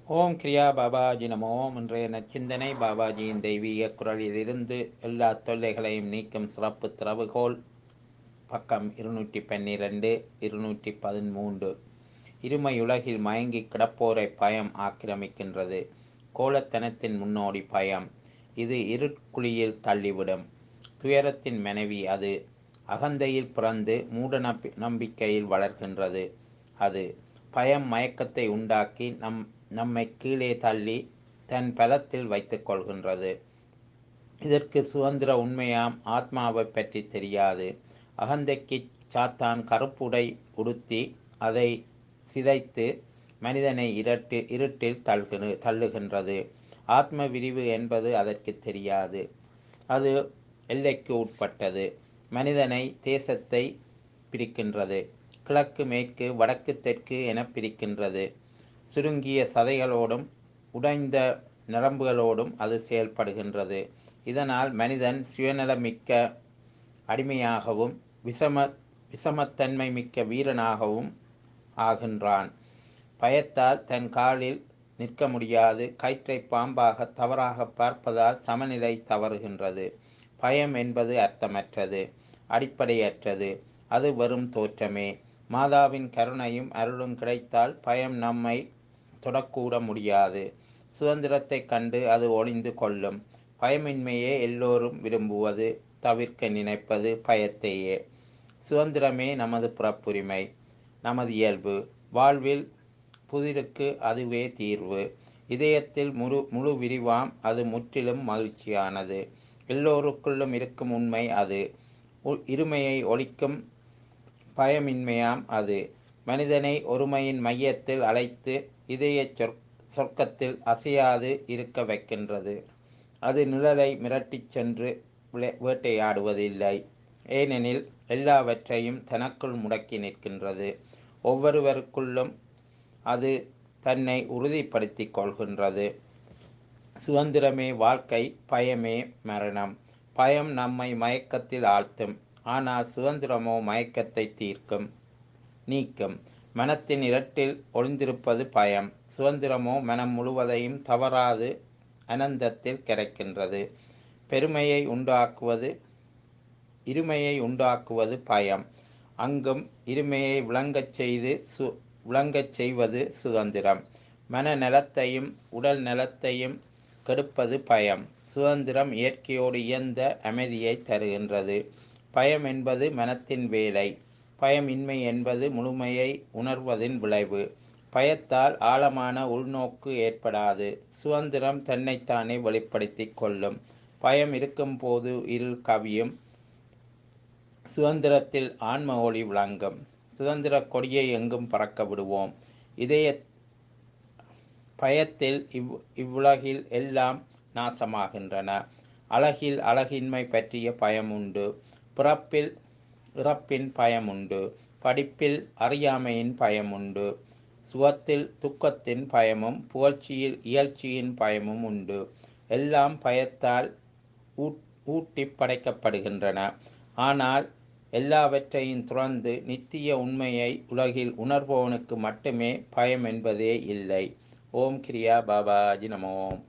ஓம் கிரியா பாபாஜி நமோ இன்றைய நச்சிந்தனை பாபாஜியின் தெய்வீக குரலிலிருந்து எல்லா தொல்லைகளையும் நீக்கும் சிறப்பு திறவுகோல் பக்கம் இருநூற்றி பன்னிரண்டு இருநூற்றி பதிமூன்று இருமையுலகில் மயங்கி கிடப்போரை பயம் ஆக்கிரமிக்கின்றது கோலத்தனத்தின் முன்னோடி பயம் இது இருட்குழியில் தள்ளிவிடும் துயரத்தின் மனைவி அது அகந்தையில் பிறந்து மூட நம்பி- நம்பிக்கையில் வளர்கின்றது அது பயம் மயக்கத்தை உண்டாக்கி நம் நம்மை கீழே தள்ளி தன் பலத்தில் வைத்துக் கொள்கின்றது இதற்கு சுதந்திர உண்மையாம் ஆத்மாவை பற்றி தெரியாது அகந்தைக்கு சாத்தான் கருப்புடை உடுத்தி அதை சிதைத்து மனிதனை இரட்டு இருட்டில் தள்ளுகிற தள்ளுகின்றது ஆத்ம விரிவு என்பது அதற்கு தெரியாது அது எல்லைக்கு உட்பட்டது மனிதனை தேசத்தை பிரிக்கின்றது கிழக்கு மேற்கு வடக்கு தெற்கு என பிரிக்கின்றது சுருங்கிய சதைகளோடும் உடைந்த நரம்புகளோடும் அது செயல்படுகின்றது இதனால் மனிதன் சுயநலமிக்க அடிமையாகவும் விஷம விஷமத்தன்மை மிக்க வீரனாகவும் ஆகின்றான் பயத்தால் தன் காலில் நிற்க முடியாது கயிற்றை பாம்பாக தவறாக பார்ப்பதால் சமநிலை தவறுகின்றது பயம் என்பது அர்த்தமற்றது அடிப்படையற்றது அது வெறும் தோற்றமே மாதாவின் கருணையும் அருளும் கிடைத்தால் பயம் நம்மை தொடக்கூட முடியாது சுதந்திரத்தை கண்டு அது ஒளிந்து கொள்ளும் பயமின்மையே எல்லோரும் விரும்புவது தவிர்க்க நினைப்பது பயத்தையே சுதந்திரமே நமது பிறப்புரிமை நமது இயல்பு வாழ்வில் புதிருக்கு அதுவே தீர்வு இதயத்தில் முழு முழு விரிவாம் அது முற்றிலும் மகிழ்ச்சியானது எல்லோருக்குள்ளும் இருக்கும் உண்மை அது உ- இருமையை ஒழிக்கும் பயமின்மையாம் அது மனிதனை ஒருமையின் மையத்தில் அழைத்து இதய சொற் சொர்க்கத்தில் அசையாது இருக்க வைக்கின்றது அது நிழலை மிரட்டிச் சென்று விளை- வேட்டையாடுவதில்லை ஏனெனில் எல்லாவற்றையும் தனக்குள் முடக்கி நிற்கின்றது ஒவ்வொருவருக்குள்ளும் அது தன்னை உறுதிப்படுத்திக் கொள்கின்றது சுதந்திரமே வாழ்க்கை பயமே மரணம் பயம் நம்மை மயக்கத்தில் ஆழ்த்தும் ஆனால் சுதந்திரமோ மயக்கத்தை தீர்க்கும் நீக்கும் மனத்தின் இரட்டில் ஒளிந்திருப்பது பயம் சுதந்திரமோ மனம் முழுவதையும் தவறாது அனந்தத்தில் கிடைக்கின்றது பெருமையை உண்டாக்குவது இருமையை உண்டாக்குவது பயம் அங்கும் இருமையை விளங்கச் செய்து சு விளங்கச் செய்வது சுதந்திரம் மன நலத்தையும் உடல் நலத்தையும் கெடுப்பது பயம் சுதந்திரம் இயற்கையோடு இயந்த அமைதியை தருகின்றது பயம் என்பது மனத்தின் வேலை பயமின்மை என்பது முழுமையை உணர்வதின் விளைவு பயத்தால் ஆழமான உள்நோக்கு ஏற்படாது சுதந்திரம் தன்னைத்தானே வெளிப்படுத்திக் கொள்ளும் பயம் இருக்கும்போது இருள் கவியும் சுதந்திரத்தில் ஆன்ம ஒளி விளங்கும் சுதந்திர கொடியை எங்கும் பறக்க விடுவோம் இதய பயத்தில் இவ் இவ்வுலகில் எல்லாம் நாசமாகின்றன அழகில் அழகின்மை பற்றிய பயம் உண்டு பிறப்பில் இறப்பின் பயம் உண்டு படிப்பில் அறியாமையின் பயம் உண்டு சுகத்தில் துக்கத்தின் பயமும் புகழ்ச்சியில் இயல்ச்சியின் பயமும் உண்டு எல்லாம் பயத்தால் ஊட்- ஊட்டி படைக்கப்படுகின்றன ஆனால் எல்லாவற்றையும் துறந்து நித்திய உண்மையை உலகில் உணர்பவனுக்கு மட்டுமே பயம் என்பதே இல்லை ஓம் கிரியா பாபாஜி நமோம்